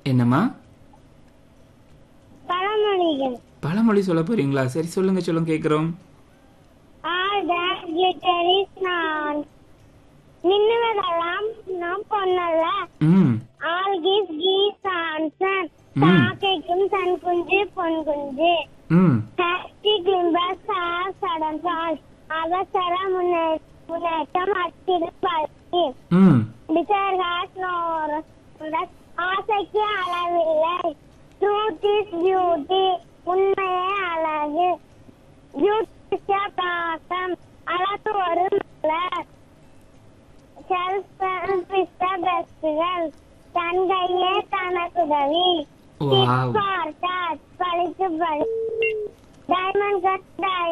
என்னம்மா பழமொழிகள் பழமொழி சொல்ல போறீங்களா சரி சொல்லுங்க சொல்லுங்க கேக்குறோம் ஆல் தட் glitter is நான் மின்னுவதெல்லாம் நாம் பொன்னல்ல ம் ஆல் கிஸ் கீஸ் ஆன்சர் ம். காக்கைக்கும் தன் குஞ்சு பொன் குஞ்சு ம் ஹாப்பி கிளிம்பஸ் ஆர் சடன் சால் அவசர முன்னே முன்னேற்றம் அச்சிடு பழி ம் டிசைர்காஸ் நோர் ஆசைக்கு அளவில்லை ட்ரூத் இஸ் பியூட்டி உண்மையே அழகு பியூட்டிஷா பாக்கம் அழகு ஒரு மலர் செல்ஃப் பெஸ்டுகள் தன் கையே தனக்குதவி Wow. பழித்து பழி டைமண்ட் கட்